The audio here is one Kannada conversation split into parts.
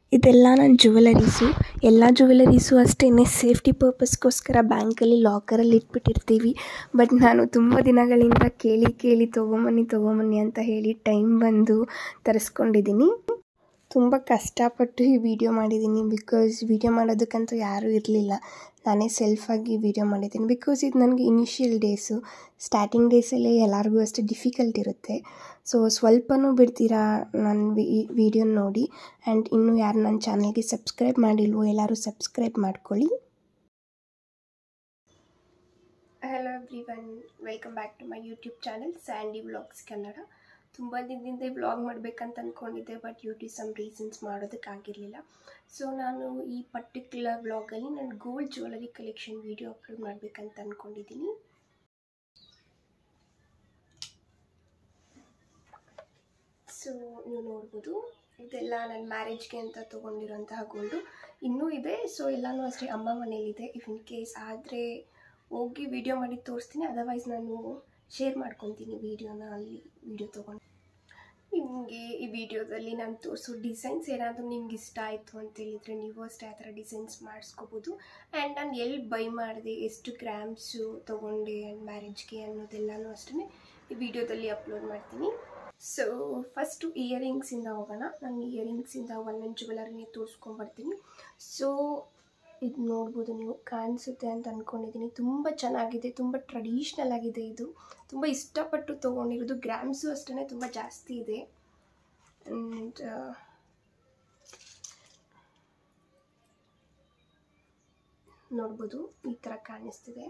ಇದೆಲ್ಲ ನನ್ನ ಜುವೆಲರೀಸು ಎಲ್ಲ ಜುವೆಲರೀಸು ಅಷ್ಟೇ ಸೇಫ್ಟಿ ಪರ್ಪಸ್ಗೋಸ್ಕರ ಬ್ಯಾಂಕಲ್ಲಿ ಲಾಕರಲ್ಲಿ ಇಟ್ಬಿಟ್ಟಿರ್ತೀವಿ ಬಟ್ ನಾನು ತುಂಬ ದಿನಗಳಿಂದ ಕೇಳಿ ಕೇಳಿ ತೊಗೊಂಬನ್ನಿ ತೊಗೊಂಬನ್ನಿ ಅಂತ ಹೇಳಿ ಟೈಮ್ ಬಂದು ತರಿಸ್ಕೊಂಡಿದ್ದೀನಿ ತುಂಬ ಕಷ್ಟಪಟ್ಟು ಈ ವಿಡಿಯೋ ಮಾಡಿದ್ದೀನಿ ಬಿಕಾಸ್ ವಿಡಿಯೋ ಮಾಡೋದಕ್ಕಂತೂ ಯಾರೂ ಇರಲಿಲ್ಲ ನಾನೇ ಸೆಲ್ಫಾಗಿ ವಿಡಿಯೋ ಮಾಡಿದ್ದೀನಿ ಬಿಕಾಸ್ ಇದು ನನಗೆ ಇನಿಷಿಯಲ್ ಡೇಸು ಸ್ಟಾರ್ಟಿಂಗ್ ಡೇಸಲ್ಲೇ ಎಲ್ಲರಿಗೂ ಅಷ್ಟೇ ಡಿಫಿಕಲ್ಟ್ ಇರುತ್ತೆ ಸೊ ಸ್ವಲ್ಪನೂ ಬಿಡ್ತೀರಾ ನನ್ನ ವಿಡಿಯೋ ನೋಡಿ ಆ್ಯಂಡ್ ಇನ್ನೂ ಯಾರು ನನ್ನ ಚಾನಲ್ಗೆ ಸಬ್ಸ್ಕ್ರೈಬ್ ಮಾಡಿಲ್ವೋ ಎಲ್ಲರೂ ಸಬ್ಸ್ಕ್ರೈಬ್ ಮಾಡ್ಕೊಳ್ಳಿ hello everyone welcome back to my YouTube channel Sandy vlogs Kannada ತುಂಬ ದಿನದಿಂದ ವ್ಲಾಗ್ ಮಾಡಬೇಕಂತ ಅಂದ್ಕೊಂಡಿದ್ದೆ ಬಟ್ ಯೂಟ್ಯೂಬ್ ಸಮ್ ರೀಸನ್ಸ್ ಮಾಡೋದಕ್ಕಾಗಿರಲಿಲ್ಲ ಸೊ ನಾನು ಈ ಪರ್ಟಿಕ್ಯುಲರ್ ವ್ಲಾಗಲ್ಲಿ ನಾನು gold jewellery collection video upload ಮಾಡಬೇಕಂತ ಅಂದ್ಕೊಂಡಿದ್ದೀನಿ ಸೊ ನೀವು ನೋಡ್ಬೋದು ಇದೆಲ್ಲ ನನ್ನ ಮ್ಯಾರೇಜ್ಗೆ ಅಂತ ತೊಗೊಂಡಿರೋಂತಹ ಗೋಲ್ಡು ಇನ್ನೂ ಇದೆ ಸೊ ಎಲ್ಲನೂ ಅಷ್ಟೇ ಅಮ್ಮ ಮನೇಲಿದೆ ಇಫ್ ಇನ್ ಕೇಸ್ ಆದರೆ ಹೋಗಿ ವಿಡಿಯೋ ಮಾಡಿ ತೋರಿಸ್ತೀನಿ ಅದರ್ವೈಸ್ ನಾನು ಶೇರ್ ಮಾಡ್ಕೊತೀನಿ ವೀಡಿಯೋನ ಅಲ್ಲಿ ವಿಡಿಯೋ ತೊಗೊಂಡು ನಿಮಗೆ ಈ ವಿಡಿಯೋದಲ್ಲಿ ನಾನು ತೋರಿಸೋ ಡಿಸೈನ್ಸ್ ಏನಾದರೂ ನಿಮ್ಗೆ ಇಷ್ಟ ಆಯಿತು ಅಂತೇಳಿದರೆ ನೀವು ಅಷ್ಟೇ ಆ ಥರ ಡಿಸೈನ್ಸ್ ಮಾಡಿಸ್ಕೋಬೋದು ಆ್ಯಂಡ್ ನಾನು ಎಲ್ಲಿ ಬೈ ಮಾಡಿದೆ ಎಷ್ಟು ಗ್ರಾಮ್ಸು ತೊಗೊಂಡೆ ಆ್ಯಂಡ್ ಮ್ಯಾರೇಜ್ಗೆ ಅನ್ನೋದೆಲ್ಲನೂ ಅಷ್ಟೇ ಈ ವಿಡಿಯೋದಲ್ಲಿ ಅಪ್ಲೋಡ್ ಮಾಡ್ತೀನಿ ಸೊ ಫಸ್ಟು ಇಯರಿಂಗ್ಸಿಂದ ಹೋಗೋಣ ನಾನು ಇಯರಿಂಗ್ಸಿಂದ ಒಂದೊಂದು ಜ್ಯುವೆಲರಿನೇ ತೋರಿಸ್ಕೊಂಬರ್ತೀನಿ ಸೊ ಇದು ನೋಡ್ಬೋದು ನೀವು ಕಾಣಿಸುತ್ತೆ ಅಂತ ಅಂದ್ಕೊಂಡಿದ್ದೀನಿ ತುಂಬ ಚೆನ್ನಾಗಿದೆ ತುಂಬ ಟ್ರೆಡಿಷ್ನಲ್ ಆಗಿದೆ ಇದು ತುಂಬ ಇಷ್ಟಪಟ್ಟು ತೊಗೊಂಡಿರೋದು ಗ್ರಾಮ್ಸು ಅಷ್ಟೇ ತುಂಬ ಜಾಸ್ತಿ ಇದೆ ಆ್ಯಂಡ್ ನೋಡ್ಬೋದು ಈ ಥರ ಕಾಣಿಸ್ತಿದೆ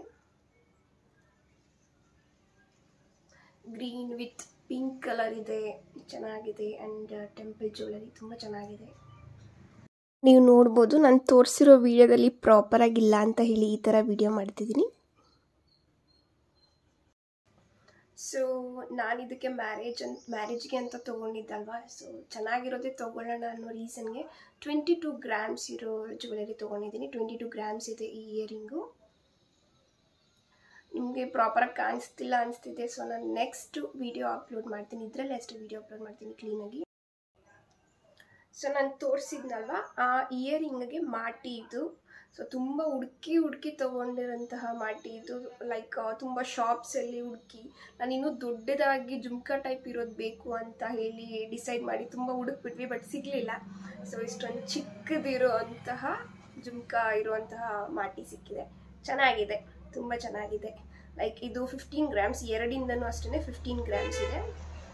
ಗ್ರೀನ್ ವಿತ್ ಪಿಂಕ್ ಕಲರ್ ಇದೆ ಚೆನ್ನಾಗಿದೆ ಆ್ಯಂಡ್ ಟೆಂಪಲ್ ಜ್ಯುವೆಲರಿ ತುಂಬ ಚೆನ್ನಾಗಿದೆ ನೀವು ನೋಡ್ಬೋದು ನಾನು ತೋರಿಸಿರೋ ವಿಡಿಯೋದಲ್ಲಿ ಪ್ರಾಪರಾಗಿಲ್ಲ ಅಂತ ಹೇಳಿ ಈ ಥರ ವಿಡಿಯೋ ಮಾಡ್ತಿದ್ದೀನಿ ಸೊ ನಾನು ಇದಕ್ಕೆ ಮ್ಯಾರೇಜ್ ಅಂತ ಮ್ಯಾರೇಜ್ಗೆ ಅಂತ ತೊಗೊಂಡಿದ್ದಲ್ವಾ ಸೊ ಚೆನ್ನಾಗಿರೋದೇ ತೊಗೊಳ್ಳೋಣ ಅನ್ನೋ ರೀಸನ್ಗೆ ಟ್ವೆಂಟಿ ಟು ಗ್ರಾಮ್ಸ್ ಇರೋ ಜ್ಯುವೆಲರಿ ತೊಗೊಂಡಿದ್ದೀನಿ ಟ್ವೆಂಟಿ ಟು ಗ್ರಾಮ್ಸ್ ಇದೆ ಈ ಇಯರಿಂಗು ನಿಮಗೆ ಪ್ರಾಪರಾಗಿ ಕಾಣಿಸ್ತಿಲ್ಲ ಅನಿಸ್ತಿದೆ ಸೊ ನಾನು ನೆಕ್ಸ್ಟ್ ವಿಡಿಯೋ ಅಪ್ಲೋಡ್ ಮಾಡ್ತೀನಿ ಇದರಲ್ಲೇ ಅಷ್ಟು ವಿಡಿಯೋ ಅಪ್ಲೋಡ್ ಮಾಡ್ತೀನಿ ಕ್ಲೀನಾಗಿ ಸೊ ನಾನು ತೋರಿಸಿದ್ನಲ್ವ ಆ ಇಯರಿಂಗ್ಗೆ ಮಾಟಿ ಇದು ಸೊ ತುಂಬ ಹುಡುಕಿ ಹುಡುಕಿ ತೊಗೊಂಡಿರೋಂತಹ ಮಾಟಿ ಇದು ಲೈಕ್ ತುಂಬ ಶಾಪ್ಸಲ್ಲಿ ಹುಡುಕಿ ನಾನು ಇನ್ನೂ ದೊಡ್ಡದಾಗಿ ಜುಮ್ಕಾ ಟೈಪ್ ಇರೋದು ಬೇಕು ಅಂತ ಹೇಳಿ ಡಿಸೈಡ್ ಮಾಡಿ ತುಂಬ ಹುಡುಕ್ಬಿಟ್ವಿ ಬಟ್ ಸಿಗಲಿಲ್ಲ ಸೊ ಇಷ್ಟೊಂದು ಚಿಕ್ಕದಿರೋ ಅಂತಹ ಜುಮ್ಕಾ ಇರುವಂತಹ ಮಾಟಿ ಸಿಕ್ಕಿದೆ ಚೆನ್ನಾಗಿದೆ ತುಂಬ ಚೆನ್ನಾಗಿದೆ ಲೈಕ್ ಇದು ಫಿಫ್ಟೀನ್ ಗ್ರಾಮ್ಸ್ ಎರಡಿಂದನೂ ಅಷ್ಟೇ ಫಿಫ್ಟೀನ್ ಗ್ರಾಮ್ಸ್ ಇದೆ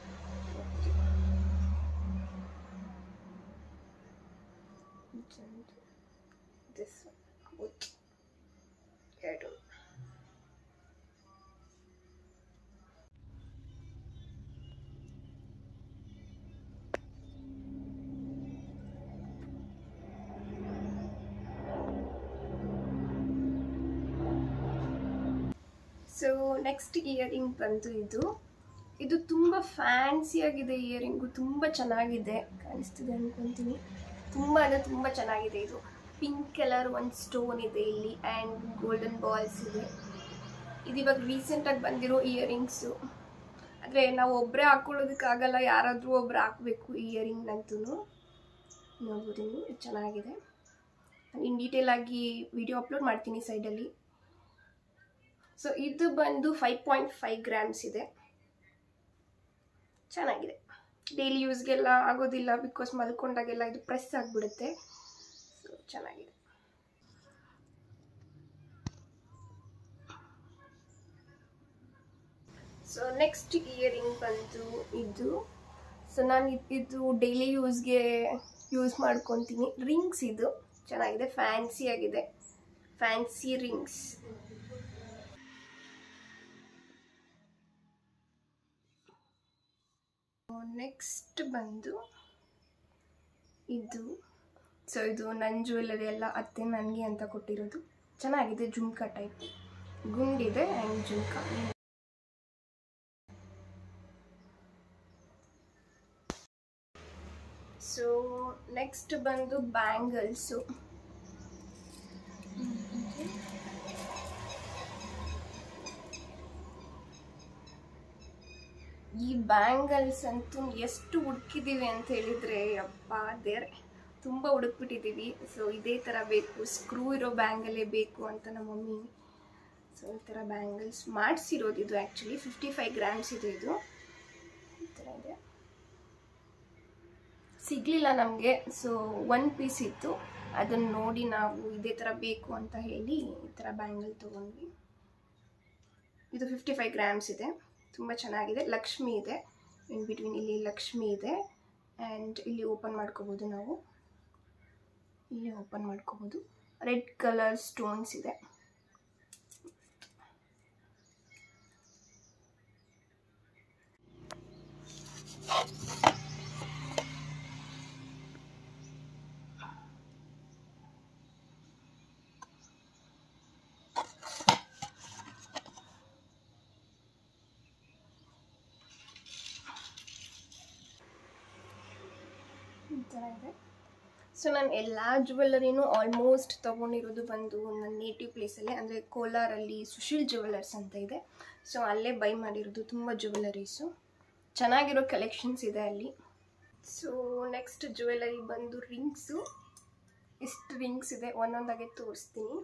this one both ಎರಡು ಸೊ ನೆಕ್ಸ್ಟ್ ಇಯರಿಂಗ್ ಬಂತು ಇದು ಇದು ತುಂಬ ಫ್ಯಾನ್ಸಿಯಾಗಿದೆ ಇಯರಿಂಗು ತುಂಬ ಚೆನ್ನಾಗಿದೆ ಕಾಣಿಸ್ತಿದೆ ಅನ್ಕೊತೀನಿ ತುಂಬ ಅಂದರೆ ತುಂಬ ಚೆನ್ನಾಗಿದೆ ಇದು ಪಿಂಕ್ ಕಲರ್ ಒಂದು ಸ್ಟೋನ್ ಇದೆ ಇಲ್ಲಿ ಆ್ಯಂಡ್ ಗೋಲ್ಡನ್ ಬಾಲ್ಸ್ ಇದೆ ಇದು ಇವಾಗ ರೀಸೆಂಟಾಗಿ ಬಂದಿರೋ ಇಯರಿಂಗ್ಸು ಆದರೆ ನಾವು ಒಬ್ಬರೇ ಹಾಕ್ಕೊಳ್ಳೋದಕ್ಕಾಗಲ್ಲ ಯಾರಾದರೂ ಒಬ್ರು ಹಾಕಬೇಕು ಈ ಇಯರಿಂಗ್ನಂತೂ ನೋಡ್ಬೋದು ನೀವು ಇದು ಚೆನ್ನಾಗಿದೆ ನಾನು ಇನ್ ಡೀಟೇಲ್ ಆಗಿ ವಿಡಿಯೋ ಅಪ್ಲೋಡ್ ಮಾಡ್ತೀನಿ ಸೈಡಲ್ಲಿ ಸೊ ಇದು ಬಂದು ಫೈವ್ ಪಾಯಿಂಟ್ ಫೈವ್ ಗ್ರಾಮ್ಸ್ ಇದೆ ಚೆನ್ನಾಗಿದೆ ಡೈಲಿ ಯೂಸ್ಗೆಲ್ಲ ಆಗೋದಿಲ್ಲ ಬಿಕಾಸ್ ಮಲ್ಕೊಂಡಾಗೆಲ್ಲ ಇದು ಪ್ರೆಸ್ ಆಗಿಬಿಡುತ್ತೆ ಸೊ ಚೆನ್ನಾಗಿದೆ ಸೊ ನೆಕ್ಸ್ಟ್ ಇಯರಿಂಗ್ ಬಂದು ಇದು ಸೊ ನಾನು ಇದು ಡೈಲಿ ಯೂಸ್ಗೆ ಯೂಸ್ ಮಾಡ್ಕೊತೀನಿ ರಿಂಗ್ಸ್ ಇದು ಚೆನ್ನಾಗಿದೆ ಫ್ಯಾನ್ಸಿ ಆಗಿದೆ ಫ್ಯಾನ್ಸಿ ರಿಂಗ್ಸ್ ನೆಕ್ಸ್ಟ್ ಬಂದು ಇದು ಸೊ ಇದು ನನ್ನ ಜ್ಯುವೆಲರಿ ಎಲ್ಲ ಅತ್ತೆ ನನಗೆ ಅಂತ ಕೊಟ್ಟಿರೋದು ಚೆನ್ನಾಗಿದೆ ಜುಮ್ಕಾ ಟೈಪ್ ಗುಂಡಿದೆ ಆ್ಯಂಡ್ ಜುಮ್ಕಾ ಸೊ ನೆಕ್ಸ್ಟ್ ಬಂದು ಬ್ಯಾಂಗಲ್ಸು ಈ ಬ್ಯಾಂಗಲ್ಸ್ ಅಂತೂ ಎಷ್ಟು ಹುಡುಕಿದ್ದೀವಿ ಅಂತ ಹೇಳಿದರೆ ಅಪ್ಪ ದೇವ್ರೆ ತುಂಬ ಹುಡುಕ್ಬಿಟ್ಟಿದ್ದೀವಿ ಸೊ ಇದೇ ಥರ ಬೇಕು ಸ್ಕ್ರೂ ಇರೋ ಬ್ಯಾಂಗಲ್ಲೇ ಬೇಕು ಅಂತ ನಮ್ಮ ಮಮ್ಮಿ ಸೊ ಈ ಥರ ಬ್ಯಾಂಗಲ್ಸ್ ಮಾಡಿಸಿರೋದು ಇದು ಆ್ಯಕ್ಚುಲಿ ಫಿಫ್ಟಿ ಫೈವ್ ಗ್ರಾಮ್ಸ್ ಇದೆ ಇದು ಈ ಥರ ಇದೆ ಸಿಗಲಿಲ್ಲ ನಮಗೆ ಸೊ ಒನ್ ಪೀಸ್ ಇತ್ತು ಅದನ್ನು ನೋಡಿ ನಾವು ಇದೇ ಥರ ಬೇಕು ಅಂತ ಹೇಳಿ ಈ ಥರ ಬ್ಯಾಂಗಲ್ ತೊಗೊಂಡ್ವಿ ಇದು ಫಿಫ್ಟಿ ಫೈವ್ ಗ್ರಾಮ್ಸ್ ಇದೆ ತುಂಬ ಚೆನ್ನಾಗಿದೆ ಲಕ್ಷ್ಮಿ ಇದೆ ಇನ್ ಬಿಟ್ವೀನ್ ಇಲ್ಲಿ ಲಕ್ಷ್ಮಿ ಇದೆ ಆ್ಯಂಡ್ ಇಲ್ಲಿ ಓಪನ್ ಮಾಡ್ಕೋಬೋದು ನಾವು ಇಲ್ಲಿ ಓಪನ್ ಮಾಡ್ಕೋಬೋದು ರೆಡ್ ಕಲರ್ ಸ್ಟೋನ್ಸ್ ಇದೆ ಈ ಥರ ಇದೆ ಸೊ ನಾನು ಎಲ್ಲ ಜ್ಯುವೆಲ್ಲರಿನೂ ಆಲ್ಮೋಸ್ಟ್ ತೊಗೊಂಡಿರೋದು ಬಂದು ನನ್ನ ನೇಟಿವ್ ಪ್ಲೇಸಲ್ಲೇ ಅಂದರೆ ಕೋಲಾರಲ್ಲಿ ಸುಶೀಲ್ ಜ್ಯುವೆಲ್ಲರ್ಸ್ ಅಂತ ಇದೆ ಸೊ ಅಲ್ಲೇ ಬೈ ಮಾಡಿರೋದು ತುಂಬ ಜ್ಯುವೆಲ್ಲರೀಸು ಚೆನ್ನಾಗಿರೋ ಕಲೆಕ್ಷನ್ಸ್ ಇದೆ ಅಲ್ಲಿ ಸೊ ನೆಕ್ಸ್ಟ್ ಜ್ಯುವೆಲ್ಲರಿ ಬಂದು ರಿಂಗ್ಸು ಇಷ್ಟು ರಿಂಗ್ಸ್ ಇದೆ ಒಂದೊಂದಾಗೆ ತೋರಿಸ್ತೀನಿ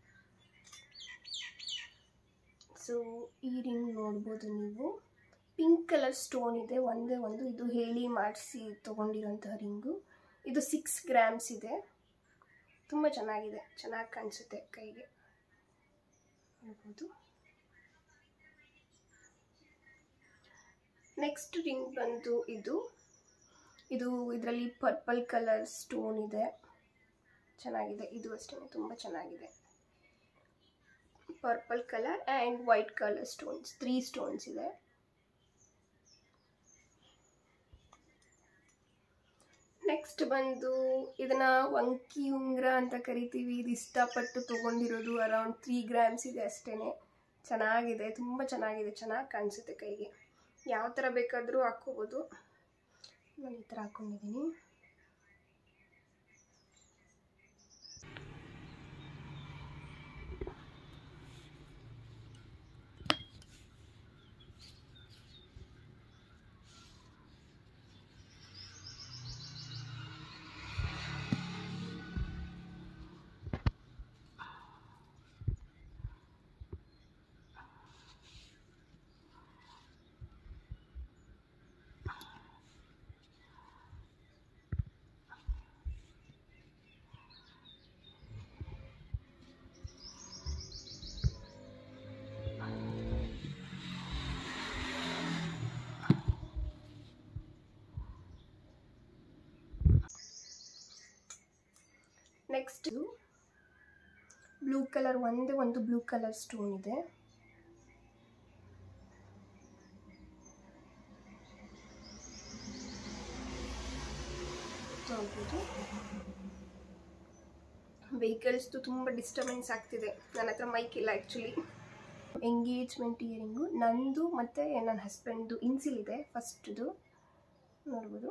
ಸೊ ಈ ರಿಂಗ್ ನೋಡ್ಬೋದು ನೀವು ಪಿಂಕ್ ಕಲರ್ ಸ್ಟೋನ್ ಇದೆ ಒಂದೇ ಒಂದು ಇದು ಹೇಳಿ ಮಾಡಿಸಿ ತೊಗೊಂಡಿರೋಂತಹ ರಿಂಗು ಇದು ಸಿಕ್ಸ್ ಗ್ರಾಮ್ಸ್ ಇದೆ ತುಂಬ ಚೆನ್ನಾಗಿದೆ ಚೆನ್ನಾಗಿ ಕಾಣಿಸುತ್ತೆ ಕೈಗೆ ನೋಡ್ಬೋದು ನೆಕ್ಸ್ಟ್ ರಿಂಗ್ ಬಂದು ಇದು ಇದು ಇದರಲ್ಲಿ ಪರ್ಪಲ್ ಕಲರ್ ಸ್ಟೋನ್ ಇದೆ ಚೆನ್ನಾಗಿದೆ ಇದು ಅಷ್ಟೇ ತುಂಬ ಚೆನ್ನಾಗಿದೆ purple colour and white colour stones three stones ಇದೆ ನೆಕ್ಸ್ಟ್ ಬಂದು ಇದನ್ನ ವಂಕಿ ಉಂಗ್ರ ಅಂತ ಕರಿತೀವಿ ಇದು ಇಷ್ಟಪಟ್ಟು ತೊಗೊಂಡಿರೋದು ಅರೌಂಡ್ ತ್ರೀ ಗ್ರಾಮ್ಸ್ ಇದೆ ಅಷ್ಟೇ ಚೆನ್ನಾಗಿದೆ ತುಂಬ ಚೆನ್ನಾಗಿದೆ ಚೆನ್ನಾಗಿ ಕಾಣಿಸುತ್ತೆ ಕೈಗೆ ಯಾವ ಥರ ಬೇಕಾದರೂ ಹಾಕ್ಕೋಬೋದು ನಾನು ಈ ಥರ ಹಾಕ್ಕೊಂಡಿದ್ದೀನಿ ನೆಕ್ಸ್ಟ್ ಬ್ಲೂ ಕಲರ್ ಒಂದೇ ಒಂದು ಬ್ಲೂ ಕಲರ್ ಸ್ಟೋನ್ ಇದೆ ನೋಡ್ಬೋದು ವೆಹಿಕಲ್ಸ್ದು ತುಂಬ ಡಿಸ್ಟರ್ಬೆನ್ಸ್ ಆಗ್ತಿದೆ ನನ್ನ ಹತ್ರ ಮೈಕ್ ಇಲ್ಲ ಆ್ಯಕ್ಚುಲಿ ಎಂಗೇಜ್ಮೆಂಟ್ ಇಯರಿಂಗು ನಂದು ಮತ್ತು ನನ್ನ ಹಸ್ಬೆಂಡ್ದು ಇನ್ಸಿಲ್ ಇದೆ ಫಸ್ಟ್ದು ನೋಡ್ಬೋದು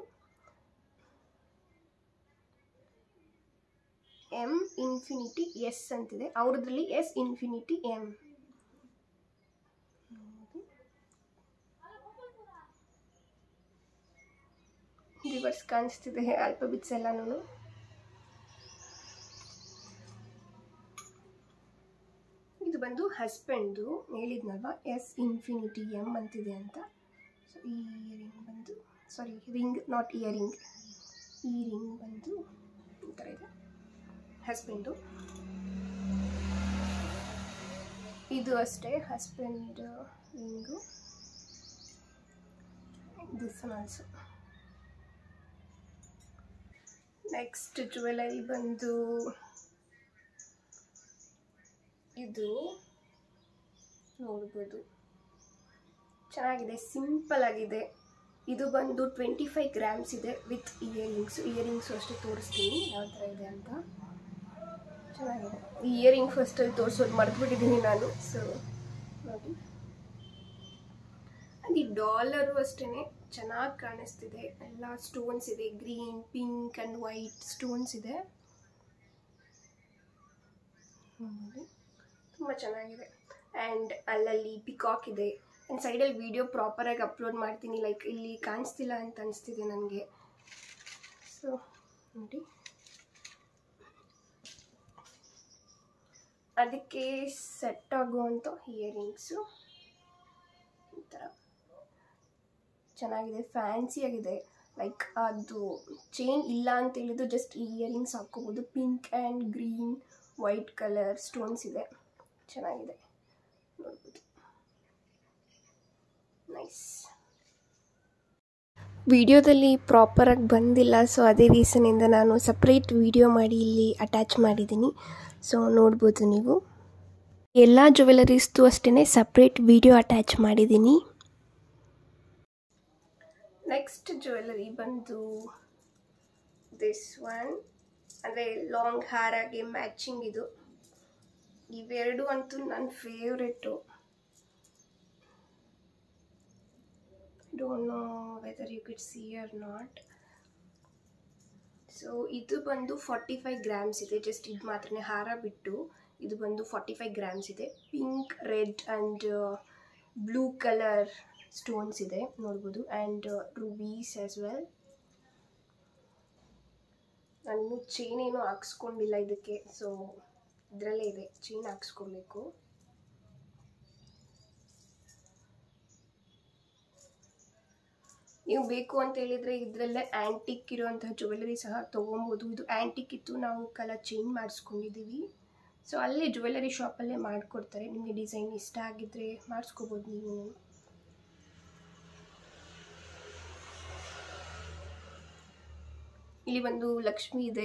ಎಮ್ ಇನ್ಫಿನಿಟಿ ಎಸ್ ಅಂತಿದೆ ಅವ್ರದ್ರಲ್ಲಿ ಎಸ್ ಇನ್ಫಿನಿಟಿ ಎಮ್ ರಿವರ್ಸ್ ಕಾಣಿಸ್ತಿದೆ ಆಲ್ಫಾಬಿಟ್ಸ್ ಎಲ್ಲನೂ ಇದು ಬಂದು ಹಸ್ಬೆಂಡ್ದು ಹೇಳಿದ್ನಲ್ವಾ ಎಸ್ ಇನ್ಫಿನಿಟಿ ಎಮ್ ಅಂತಿದೆ ಅಂತ ಸೊ ಈ ರಿಂಗ್ ಬಂದು ಸಾರಿ ರಿಂಗ್ ನಾಟ್ ಇಯರಿಂಗ್ ಈ ರಿಂಗ್ ಬಂದು ಈ ಥರ ಇದೆ ಹಸ್ಬೆಂಡು ಇದು ಅಷ್ಟೇ husband ring this also next jewellery ಬಂದು ಇದು ನೋಡ್ಬೋದು ಚೆನ್ನಾಗಿದೆ ಸಿಂಪಲ್ ಆಗಿದೆ ಇದು ಬಂದು ಟ್ವೆಂಟಿ ಫೈವ್ ಗ್ರಾಮ್ಸ್ ಇದೆ ವಿತ್ ಇಯರಿಂಗ್ಸ್ ಇಯರಿಂಗ್ಸು ಅಷ್ಟೇ ತೋರಿಸ್ತೀನಿ ಯಾವ ಥರ ಇದೆ ಅಂತ ಚೆನ್ನಾಗಿದೆ ಇಯರಿಂಗ್ ಫಸ್ಟಲ್ಲಿ ತೋರಿಸೋದು ಮರೆತುಬಿಟ್ಟಿದ್ದೀನಿ ನಾನು ಸೊ ನೋಡಿ ಅದು ಡಾಲರು ಅಷ್ಟೇ ಚೆನ್ನಾಗಿ ಕಾಣಿಸ್ತಿದೆ ಎಲ್ಲ ಸ್ಟೋನ್ಸ್ ಇದೆ green pink and white stones ಇದೆ ನೋಡಿ ತುಂಬ ಚೆನ್ನಾಗಿದೆ ಆ್ಯಂಡ್ ಅಲ್ಲಲ್ಲಿ ಪಿಕಾಕ್ ಇದೆ ಆ್ಯಂಡ್ ಸೈಡಲ್ಲಿ ವೀಡಿಯೋ ಪ್ರಾಪರಾಗಿ ಅಪ್ಲೋಡ್ ಮಾಡ್ತೀನಿ ಲೈಕ್ ಇಲ್ಲಿ ಕಾಣಿಸ್ತಿಲ್ಲ ಅಂತ ಅನಿಸ್ತಿದೆ ನನಗೆ ಸೊ ನೋಡಿ ಅದಕ್ಕೆ ಸೆಟ್ ಆಗುವಂಥ ಇಯರಿಂಗ್ಸು ಈ ಥರ ಚೆನ್ನಾಗಿದೆ ಫ್ಯಾನ್ಸಿ ಆಗಿದೆ ಲೈಕ್ ಅದು ಚೈನ್ ಇಲ್ಲ ಅಂತ ಹೇಳಿದ್ದು ಜಸ್ಟ್ ಇಯರಿಂಗ್ಸ್ ಹಾಕ್ಕೋಬೋದು pink and green white colour stones ಇದೆ ಚೆನ್ನಾಗಿದೆ ನೋಡ್ಬೋದು ನೈಸ್ ವಿಡಿಯೋದಲ್ಲಿ ಪ್ರಾಪರಾಗಿ ಬಂದಿಲ್ಲ ಸೊ ಅದೇ ರೀಸನಿಂದ ನಾನು ಸಪ್ರೇಟ್ ವಿಡಿಯೋ ಮಾಡಿ ಇಲ್ಲಿ ಅಟ್ಯಾಚ್ ಮಾಡಿದ್ದೀನಿ ಸೊ ನೋಡ್ಬೋದು ನೀವು ಎಲ್ಲ ಜ್ಯುವೆಲರೀಸ್ದು ಅಷ್ಟೇ ಸಪ್ರೇಟ್ ವಿಡಿಯೋ ಅಟ್ಯಾಚ್ ಮಾಡಿದ್ದೀನಿ ನೆಕ್ಸ್ಟ್ ಜ್ಯುವೆಲರಿ ಬಂದು ದಿಸ್ ಒನ್ ಅಂದರೆ ಲಾಂಗ್ ಹಾರಾಗೆ ಮ್ಯಾಚಿಂಗ್ ಇದು ಇವೆರಡು ಅಂತೂ ನನ್ನ favourite don't know whether you could see or not so ಇದು ಬಂದು ಫಾರ್ಟಿ ಫೈವ್ ಗ್ರಾಮ್ಸ್ ಇದೆ ಜಸ್ಟ್ ಇದು ಮಾತ್ರ ಹಾರ ಬಿಟ್ಟು ಇದು ಬಂದು ಫಾರ್ಟಿ ಫೈವ್ ಗ್ರಾಮ್ಸ್ ಇದೆ pink red and blue colour stones ಇದೆ ನೋಡ್ಬೋದು ಆ್ಯಂಡ್ ರೂಬೀಸ್ ಆ್ಯಸ್ ವೆಲ್ ನಾನು ಚೈನ್ ಏನೂ ಹಾಕ್ಸ್ಕೊಂಡಿಲ್ಲ ಇದಕ್ಕೆ ಸೊ ಇದರಲ್ಲೇ ಇದೆ ಚೈನ್ ಹಾಕ್ಸ್ಕೊಬೇಕು ನೀವು ಬೇಕು ಅಂತ ಹೇಳಿದರೆ ಇದರಲ್ಲೇ ಆ್ಯಂಟಿಕ್ ಇರುವಂತಹ ಜ್ಯುವೆಲರಿ ಸಹ ತೊಗೊಬೋದು ಇದು ಆ್ಯಂಟಿಕ್ ಇತ್ತು ನಾವು ಕಲರ್ ಚೇಂಜ್ ಮಾಡಿಸ್ಕೊಂಡಿದ್ದೀವಿ ಸೊ ಅಲ್ಲೇ ಜ್ಯುವೆಲರಿ ಶಾಪಲ್ಲೇ ಮಾಡಿಕೊಡ್ತಾರೆ ನಿಮಗೆ ಡಿಸೈನ್ ಇಷ್ಟ ಆಗಿದ್ದರೆ ಮಾಡಿಸ್ಕೋಬೋದು ನೀವು ಇಲ್ಲಿ ಒಂದು ಲಕ್ಷ್ಮಿ ಇದೆ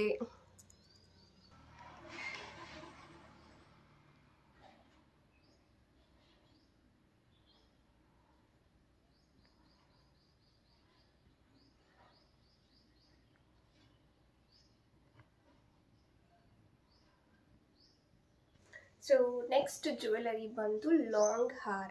ಸೊ ನೆಕ್ಸ್ಟ್ ಜ್ಯುವೆಲರಿ ಬಂದು ಲಾಂಗ್ ಹಾರ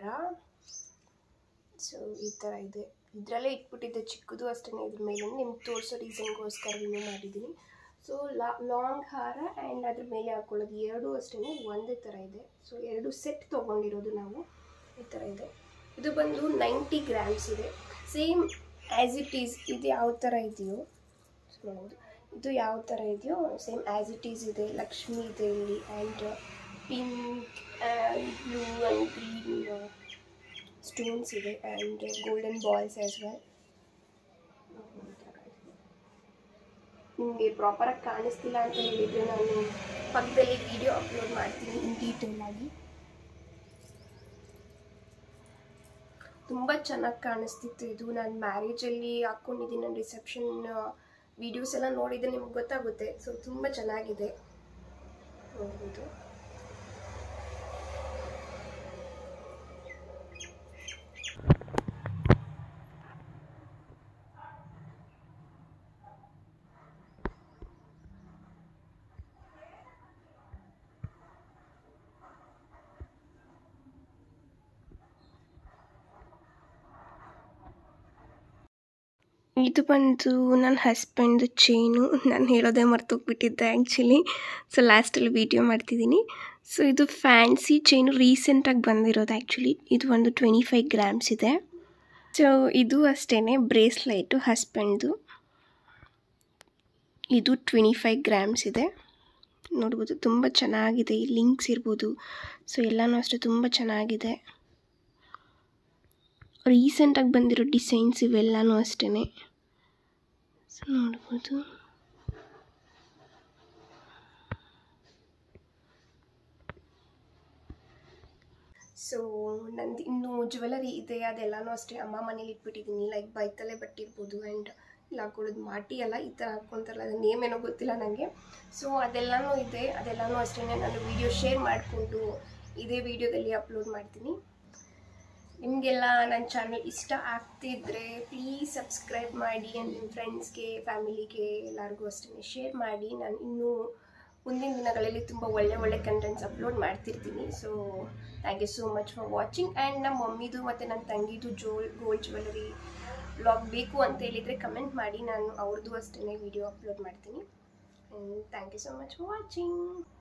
ಸೊ ಈ ಥರ ಇದೆ ಇದರಲ್ಲೇ ಇಟ್ಬಿಟ್ಟಿದ್ದೆ ಚಿಕ್ಕದು ಅಷ್ಟೇ ಇದ್ರ ಮೇಲೆ ನಿಮ್ಗೆ ತೋರಿಸೋ ರೀಸನ್ಗೋಸ್ಕರ ರಿಮೂವ್ ಮಾಡಿದ್ದೀನಿ ಸೊ ಲಾ ಲಾಂಗ್ ಹಾರ ಆ್ಯಂಡ್ ಅದ್ರ ಮೇಲೆ ಹಾಕ್ಕೊಳ್ಳೋದು ಎರಡೂ ಅಷ್ಟೇ ಒಂದೇ ಥರ ಇದೆ ಸೊ ಎರಡು ಸೆಟ್ ತೊಗೊಂಡಿರೋದು ನಾವು ಈ ಥರ ಇದೆ ಇದು ಬಂದು ನೈಂಟಿ ಗ್ರಾಮ್ಸ್ ಇದೆ ಸೇಮ್ ಆ್ಯಸ್ ಇಟ್ ಈಸ್ ಇದು ಯಾವ ಥರ ಇದೆಯೋ ಸೊ ನೋಡೋದು ಇದು ಯಾವ ಥರ ಇದೆಯೋ ಸೇಮ್ ಆ್ಯಸ್ ಇಟ್ ಈಸ್ ಇದೆ ಲಕ್ಷ್ಮಿ ಇದೆ ಇಲ್ಲಿ and pink and blue and green stones ಇದೆ and golden balls as well ನಿಮಗೆ ಪ್ರಾಪರಾಗಿ ಕಾಣಿಸ್ತಿಲ್ಲ ಅಂತ ಹೇಳಿದರೆ ನಾನು ಪಕ್ಕದಲ್ಲಿ ವಿಡಿಯೋ ಅಪ್ಲೋಡ್ ಮಾಡ್ತೀನಿ ಇನ್ ಡೀಟೇಲ್ ಆಗಿ ತುಂಬ ಚೆನ್ನಾಗಿ ಕಾಣಿಸ್ತಿತ್ತು ಇದು ನಾನು ಮ್ಯಾರೇಜಲ್ಲಿ ಹಾಕ್ಕೊಂಡಿದ್ದೀನಿ ನನ್ನ ರಿಸೆಪ್ಷನ್ ವೀಡಿಯೋಸ್ ಎಲ್ಲ ನೋಡಿದರೆ ನಿಮ್ಗೆ ಗೊತ್ತಾಗುತ್ತೆ ಸೊ ತುಂಬ ಚೆನ್ನಾಗಿದೆ ನೋಡ್ಬೋದು ಇದು ಬಂದು ನನ್ನ ಹಸ್ಬೆಂಡ್ದು ಚೈನು ನಾನು ಹೇಳೋದೇ ಮರ್ತೋಗ್ಬಿಟ್ಟಿದ್ದೆ ಆ್ಯಕ್ಚುಲಿ ಸೊ ಲಾಸ್ಟಲ್ಲಿ ವೀಡಿಯೋ ಮಾಡ್ತಿದ್ದೀನಿ ಸೊ ಇದು ಫ್ಯಾನ್ಸಿ ಚೈನು ರೀಸೆಂಟಾಗಿ ಬಂದಿರೋದು ಆ್ಯಕ್ಚುಲಿ ಇದು ಒಂದು ಟ್ವೆಂಟಿ ಫೈವ್ ಗ್ರಾಮ್ಸ್ ಇದೆ ಸೊ ಇದು ಅಷ್ಟೇ ಬ್ರೇಸ್ಲೈಟು ಹಸ್ಬೆಂಡ್ದು ಇದು ಟ್ವೆಂಟಿ ಫೈವ್ ಗ್ರಾಮ್ಸ್ ಇದೆ ನೋಡ್ಬೋದು ತುಂಬ ಚೆನ್ನಾಗಿದೆ ಈ ಲಿಂಕ್ಸ್ ಇರ್ಬೋದು ಸೊ ಎಲ್ಲನೂ ಅಷ್ಟೇ ತುಂಬ ಚೆನ್ನಾಗಿದೆ ರೀಸೆಂಟಾಗಿ ಬಂದಿರೋ ಡಿಸೈನ್ಸ್ ಇವೆಲ್ಲನೂ ಅಷ್ಟೇ ಸೊ ನೋಡ್ಬೋದು ಸೊ ನಂದು ಇನ್ನೂ ಜ್ಯುವೆಲರಿ ಇದೆ ಅದೆಲ್ಲನೂ ಅಷ್ಟೇ ಅಮ್ಮ ಮನೇಲಿ ಇಟ್ಬಿಟ್ಟಿದ್ದೀನಿ ಲೈಕ್ ಬೈತಲ್ಲೇ ಬಟ್ಟಿರ್ಬೋದು ಆ್ಯಂಡ್ ಇಲ್ಲ ಹಾಕೊಳ್ಳೋದು ಮಾಟಿ ಅಲ್ಲ ಈ ಥರ ಹಾಕ್ಕೊಂತಾರಲ್ಲ ಅದು ನೇಮ್ ಏನೋ ಗೊತ್ತಿಲ್ಲ ನನಗೆ ಸೊ ಅದೆಲ್ಲನೂ ಇದೆ ಅದೆಲ್ಲನೂ ಅಷ್ಟೇ ನಾನು ವೀಡಿಯೋ ಶೇರ್ ಮಾಡಿಕೊಂಡು ಇದೇ ವಿಡಿಯೋದಲ್ಲಿ ಅಪ್ಲೋಡ್ ಮಾಡ್ತೀನಿ ನಿಮಗೆಲ್ಲ ನನ್ನ ಚಾನಲ್ ಇಷ್ಟ ಆಗ್ತಿದ್ರೆ ಪ್ಲೀಸ್ ಸಬ್ಸ್ಕ್ರೈಬ್ ಮಾಡಿ ಆ್ಯಂಡ್ ನಿಮ್ಮ ಫ್ರೆಂಡ್ಸ್ಗೆ ಫ್ಯಾಮಿಲಿಗೆ ಎಲ್ಲರಿಗೂ ಅಷ್ಟೇ ಶೇರ್ ಮಾಡಿ ನಾನು ಇನ್ನೂ ಮುಂದಿನ ದಿನಗಳಲ್ಲಿ ತುಂಬ ಒಳ್ಳೆ ಒಳ್ಳೆ ಕಂಟೆಂಟ್ಸ್ ಅಪ್ಲೋಡ್ ಮಾಡ್ತಿರ್ತೀನಿ so thank you so much for watching and ನಮ್ಮ ಮಮ್ಮಿದು ಮತ್ತು ನನ್ನ ತಂಗಿದು ಜೋಲ್ ಗೋಲ್ಡ್ ಜ್ಯುವೆಲರಿ ಬ್ಲಾಗ್ ಬೇಕು ಅಂತ ಹೇಳಿದರೆ ಕಮೆಂಟ್ ಮಾಡಿ ನಾನು ಅವ್ರದ್ದು ಅಷ್ಟೇ ವಿಡಿಯೋ ಅಪ್ಲೋಡ್ ಮಾಡ್ತೀನಿ thank you so much for watching